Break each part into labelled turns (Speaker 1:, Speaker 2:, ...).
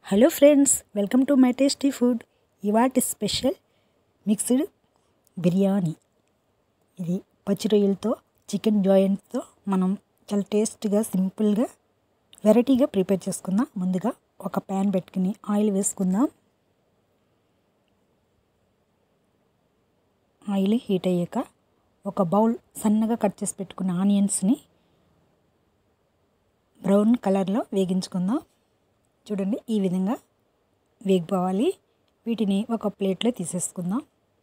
Speaker 1: hello friends welcome to my tasty food ఇవాటి special mixed biryani ఇది పచ్చి రొయ్యలతో చికెన్ జాయింట్తో మనం చాలా టేస్ట్గా సింపుల్గా వెరైటీగా ప్రిపేర్ చేసుకుందాం ముందుగా ఒక ప్యాన్ పెట్టుకుని ఆయిల్ వేసుకుందాం ఆయిల్ హీట్ అయ్యాక ఒక బౌల్ సన్నగా కట్ చేసి పెట్టుకున్న ఆనియన్స్ని బ్రౌన్ కలర్లో వేగించుకుందాం చూడండి ఈ విధంగా వేగిపోవాలి వీటిని ఒక ప్లేట్లో తీసేసుకుందాం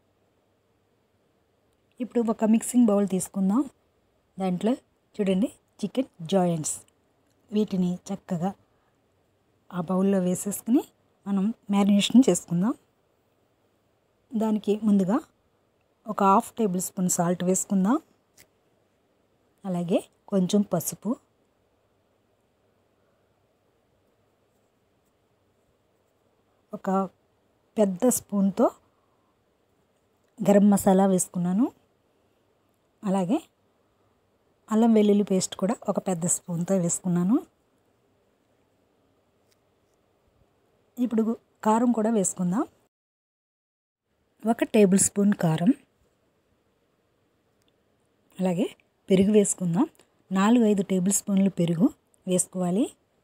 Speaker 1: ఇప్పుడు ఒక మిక్సింగ్ బౌల్ తీసుకుందాం దాంట్లో చూడండి చికెన్ జాయింట్స్ వీటిని చక్కగా ఆ బౌల్లో వేసేసుకుని మనం మ్యారినేషన్ చేసుకుందాం దానికి ముందుగా ఒక హాఫ్ టేబుల్ స్పూన్ సాల్ట్ వేసుకుందాం అలాగే కొంచెం పసుపు ఒక పెద్ద స్పూన్తో గరం మసాలా వేసుకున్నాను అలాగే అల్లం వెల్లుల్లి పేస్ట్ కూడా ఒక పెద్ద స్పూన్తో వేసుకున్నాను ఇప్పుడు కారం కూడా వేసుకుందాం ఒక టేబుల్ స్పూన్ కారం అలాగే పెరుగు వేసుకుందాం నాలుగు ఐదు టేబుల్ స్పూన్లు పెరుగు వేసుకోవాలి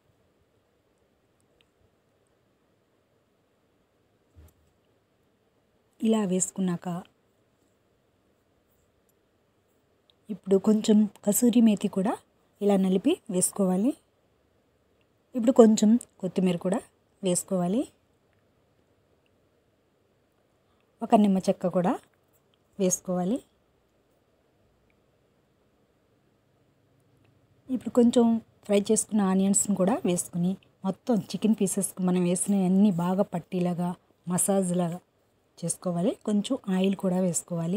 Speaker 1: ఇలా వేసుకున్నాక ఇప్పుడు కొంచెం కసూరి మేతి కూడా ఇలా నలిపి వేసుకోవాలి ఇప్పుడు కొంచెం కొత్తిమీర కూడా వేసుకోవాలి ఒక నిమ్మ చెక్క కూడా వేసుకోవాలి ఇప్పుడు కొంచెం ఫ్రై చేసుకున్న ఆనియన్స్ని కూడా వేసుకుని మొత్తం చికెన్ పీసెస్ మనం వేసిన అన్నీ బాగా పట్టిలాగా మసాజ్ లాగా చేసుకోవాలి కొంచెం ఆయిల్ కూడా వేసుకోవాలి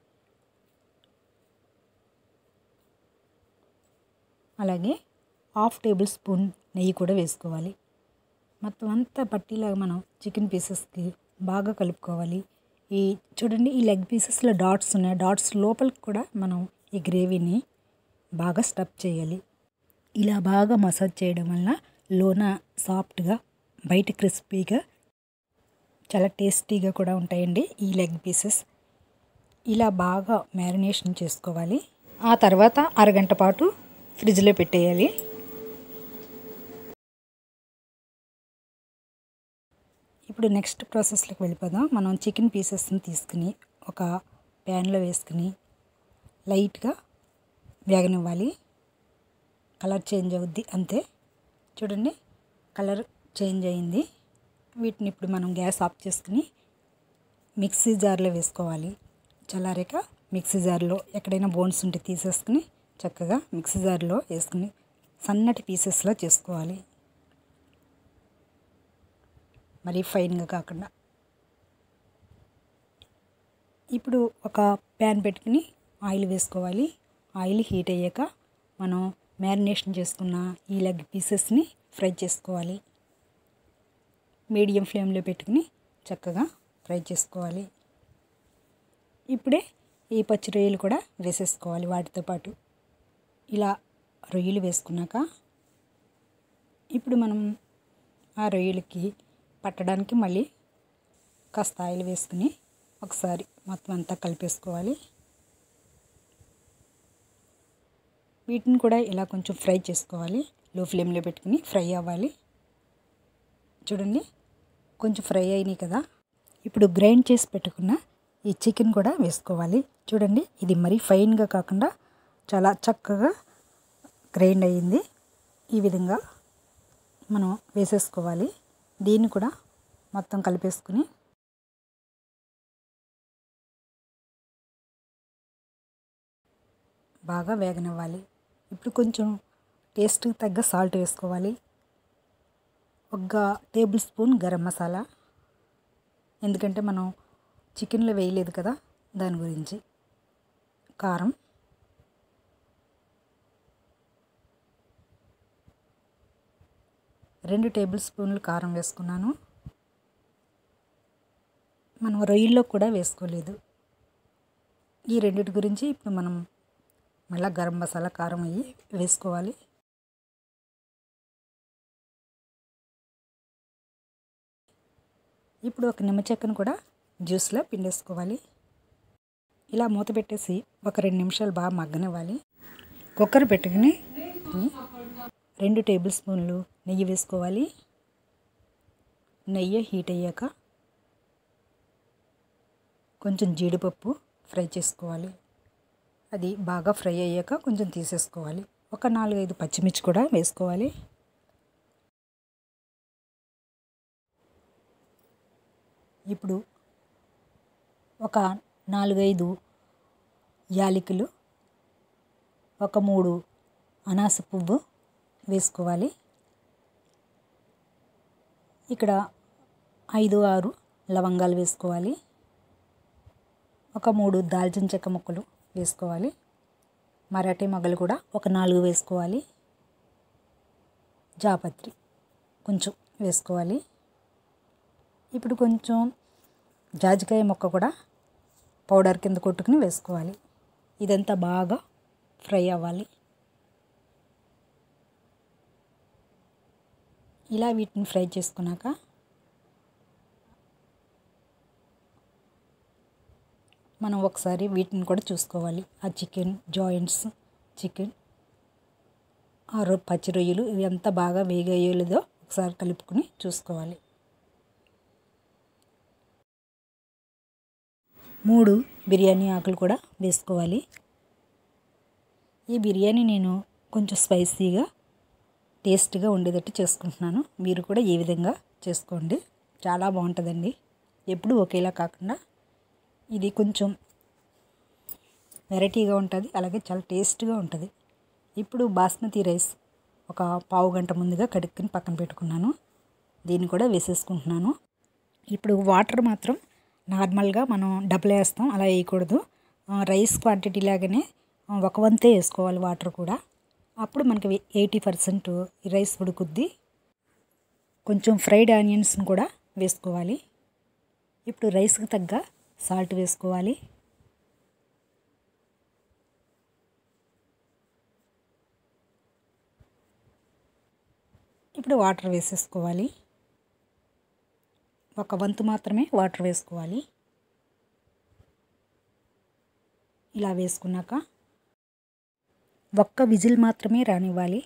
Speaker 1: అలాగే హాఫ్ టేబుల్ స్పూన్ నెయ్యి కూడా వేసుకోవాలి మొత్తం అంతా పట్టిలాగా మనం చికెన్ పీసెస్కి బాగా కలుపుకోవాలి ఈ చూడండి ఈ లెగ్ పీసెస్లో డాట్స్ ఉన్నాయి డాట్స్ లోపలికి కూడా మనం ఈ గ్రేవీని బాగా స్టఫ్ చేయాలి ఇలా బాగా మసాజ్ చేయడం వల్ల లోన సాఫ్ట్గా బయట క్రిస్పీగా చాలా టేస్టీగా కూడా ఉంటాయండి ఈ లెగ్ పీసెస్ ఇలా బాగా మ్యారినేషన్ చేసుకోవాలి ఆ తర్వాత అరగంట పాటు ఫ్రిడ్జ్లో పెట్టేయాలి ఇప్పుడు నెక్స్ట్ ప్రాసెస్లోకి వెళ్ళిపోదాం మనం చికెన్ పీసెస్ని తీసుకుని ఒక ప్యాన్లో వేసుకుని లైట్గా వేగనివ్వాలి కలర్ చేంజ్ అవుద్ది అంతే చూడండి కలర్ చేంజ్ అయింది వీటిని ఇప్పుడు మనం గ్యాస్ ఆఫ్ చేసుకుని మిక్సీ జార్లో వేసుకోవాలి చల్లారాక మిక్సీ జార్లో ఎక్కడైనా బోన్స్ ఉంటే తీసేసుకుని చక్కగా మిక్సీ జార్లో వేసుకుని సన్నటి పీసెస్లో చేసుకోవాలి మరీ ఫైన్గా కాకుండా ఇప్పుడు ఒక ప్యాన్ పెట్టుకుని ఆయిల్ వేసుకోవాలి ఆయిల్ హీట్ అయ్యాక మనం మ్యారినేషన్ చేసుకున్న ఈ లెగ్ పీసెస్ని ఫ్రై చేసుకోవాలి మీడియం ఫ్లేమ్లో పెట్టుకుని చక్కగా ఫ్రై చేసుకోవాలి ఇప్పుడే ఈ పచ్చి రొయ్యలు కూడా వేసేసుకోవాలి వాటితో పాటు ఇలా రొయ్యలు వేసుకున్నాక ఇప్పుడు మనం ఆ రొయ్యలకి పట్టడానికి మళ్ళీ కాస్త ఆయిల్ వేసుకుని ఒకసారి మొత్తం అంతా కలిపేసుకోవాలి వీటిని కూడా ఇలా కొంచెం ఫ్రై చేసుకోవాలి లో ఫ్లేమ్లో పెట్టుకుని ఫ్రై అవ్వాలి చూడండి కొంచెం ఫ్రై అయినాయి కదా ఇప్పుడు గ్రైండ్ చేసి పెట్టుకున్న ఈ చికెన్ కూడా వేసుకోవాలి చూడండి ఇది మరీ ఫైన్గా కాకుండా చాలా చక్కగా గ్రైండ్ అయ్యింది ఈ విధంగా మనం వేసేసుకోవాలి దీన్ని కూడా మొత్తం కలిపేసుకుని బాగా వేగనివ్వాలి ఇప్పుడు కొంచెం టేస్ట్కి తగ్గ సాల్ట్ వేసుకోవాలి ఒక టేబుల్ స్పూన్ గరం మసాలా ఎందుకంటే మనం చికెన్లో వేయలేదు కదా దాని గురించి కారం రెండు టేబుల్ స్పూన్లు కారం వేసుకున్నాను మనం రొయ్యల్లో కూడా వేసుకోలేదు ఈ రెండిటి గురించి ఇప్పుడు మనం మళ్ళీ గరం మసాలా కారం అయ్యి వేసుకోవాలి ఇప్పుడు ఒక నిమ్మ చెక్కను కూడా జ్యూస్లో పిండేసుకోవాలి ఇలా మూత పెట్టేసి ఒక రెండు నిమిషాలు బాగా మగ్గనివ్వాలి కుక్కర్ పెట్టుకుని రెండు టేబుల్ స్పూన్లు నెయ్యి వేసుకోవాలి నెయ్యి హీట్ అయ్యాక కొంచెం జీడిపప్పు ఫ్రై చేసుకోవాలి అది బాగా ఫ్రై అయ్యాక కొంచెం తీసేసుకోవాలి ఒక నాలుగైదు పచ్చిమిర్చి కూడా వేసుకోవాలి ఇప్పుడు ఒక నాలుగైదు యాలకులు ఒక మూడు అనాస పువ్వు వేసుకోవాలి ఇక్కడ ఐదు ఆరు లవంగాలు వేసుకోవాలి ఒక మూడు దాల్చిన చెక్క ముక్కలు వేసుకోవాలి మరాఠీ మొగ్గలు కూడా ఒక నాలుగు వేసుకోవాలి జాపత్రి కొంచెం వేసుకోవాలి ఇప్పుడు కొంచెం జాజికాయ ముక్క కూడా పౌడర్ కింద కొట్టుకుని వేసుకోవాలి ఇదంతా బాగా ఫ్రై అవ్వాలి ఇలా వీటిని ఫ్రై చేసుకున్నాక మనం ఒకసారి వీటిని కూడా చూసుకోవాలి ఆ చికెన్ జాయింట్స్ చికెన్ ఆ రొ పచ్చి రొయ్యలు ఇవి ఎంత బాగా వేగాయో లేదో ఒకసారి కలుపుకుని చూసుకోవాలి మూడు బిర్యానీ ఆకులు కూడా వేసుకోవాలి ఈ బిర్యానీ నేను కొంచెం స్పైసీగా టేస్ట్గా ఉండేటట్టు చేసుకుంటున్నాను మీరు కూడా ఈ విధంగా చేసుకోండి చాలా బాగుంటుందండి ఎప్పుడు ఒకేలా కాకుండా ఇది కొంచెం వెరైటీగా ఉంటుంది అలాగే చాలా టేస్ట్గా ఉంటుంది ఇప్పుడు బాస్మతి రైస్ ఒక పావు గంట ముందుగా కడుక్కుని పక్కన పెట్టుకున్నాను దీన్ని కూడా వేసేసుకుంటున్నాను ఇప్పుడు వాటర్ మాత్రం నార్మల్గా మనం డబ్బులు వేస్తాం అలా వేయకూడదు రైస్ క్వాంటిటీ లాగానే ఒక వంతే వేసుకోవాలి వాటర్ కూడా అప్పుడు మనకి ఎయిటీ పర్సెంట్ రైస్ ఉడుకుద్ది కొంచెం ఫ్రైడ్ ఆనియన్స్ని కూడా వేసుకోవాలి ఇప్పుడు రైస్కి తగ్గ సాల్ట్ వేసుకోవాలి ఇప్పుడు వాటర్ వేసేసుకోవాలి ఒక వంతు మాత్రమే వాటర్ వేసుకోవాలి ఇలా వేసుకున్నాక ఒక్క విజిల్ మాత్రమే రానివ్వాలి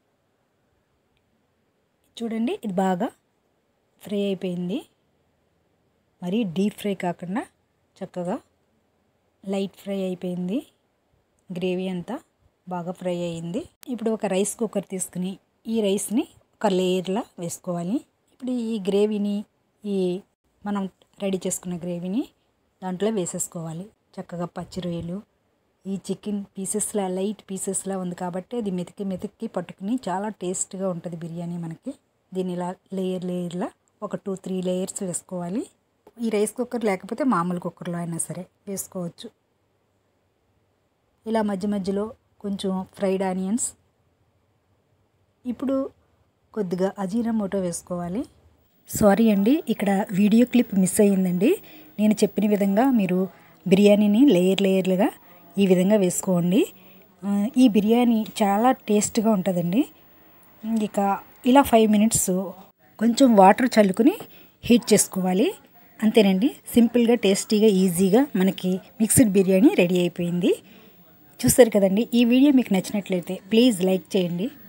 Speaker 1: చూడండి ఇది బాగా ఫ్రై అయిపోయింది మరి డీప్ ఫ్రై కాకుండా చక్కగా లైట్ ఫ్రై అయిపోయింది గ్రేవీ అంతా బాగా ఫ్రై అయ్యింది ఇప్పుడు ఒక రైస్ కుక్కర్ తీసుకుని ఈ రైస్ని ఒక లేయర్లా వేసుకోవాలి ఇప్పుడు ఈ గ్రేవీని ఈ మనం రెడీ చేసుకున్న గ్రేవీని దాంట్లో వేసేసుకోవాలి చక్కగా పచ్చి రొయ్యలు ఈ చికెన్ పీసెస్లా లైట్ పీసెస్లా ఉంది కాబట్టి అది మెతికి మెతికి పట్టుకుని చాలా టేస్ట్గా ఉంటుంది బిర్యానీ మనకి దీన్ని ఇలా లేయర్ లేయర్లా ఒక టూ త్రీ లేయర్స్ వేసుకోవాలి ఈ రైస్ కుక్కర్ లేకపోతే మామూలు కుక్కర్లో అయినా సరే వేసుకోవచ్చు ఇలా మధ్య మధ్యలో కొంచెం ఫ్రైడ్ ఆనియన్స్ ఇప్పుడు కొద్దిగా అజీనమోటో వేసుకోవాలి సారీ అండి ఇక్కడ వీడియో క్లిప్ మిస్ అయ్యిందండి నేను చెప్పిన విధంగా మీరు బిర్యానీని లేయర్ లేయర్లుగా ఈ విధంగా వేసుకోండి ఈ బిర్యానీ చాలా టేస్ట్గా ఉంటుందండి ఇక ఇలా ఫైవ్ మినిట్స్ కొంచెం వాటర్ చల్లుకుని హీట్ చేసుకోవాలి అంతేనండి సింపుల్గా టేస్టీగా ఈజీగా మనకి మిక్స్డ్ బిర్యానీ రెడీ అయిపోయింది చూస్తారు కదండి ఈ వీడియో మీకు నచ్చినట్లయితే ప్లీజ్ లైక్ చేయండి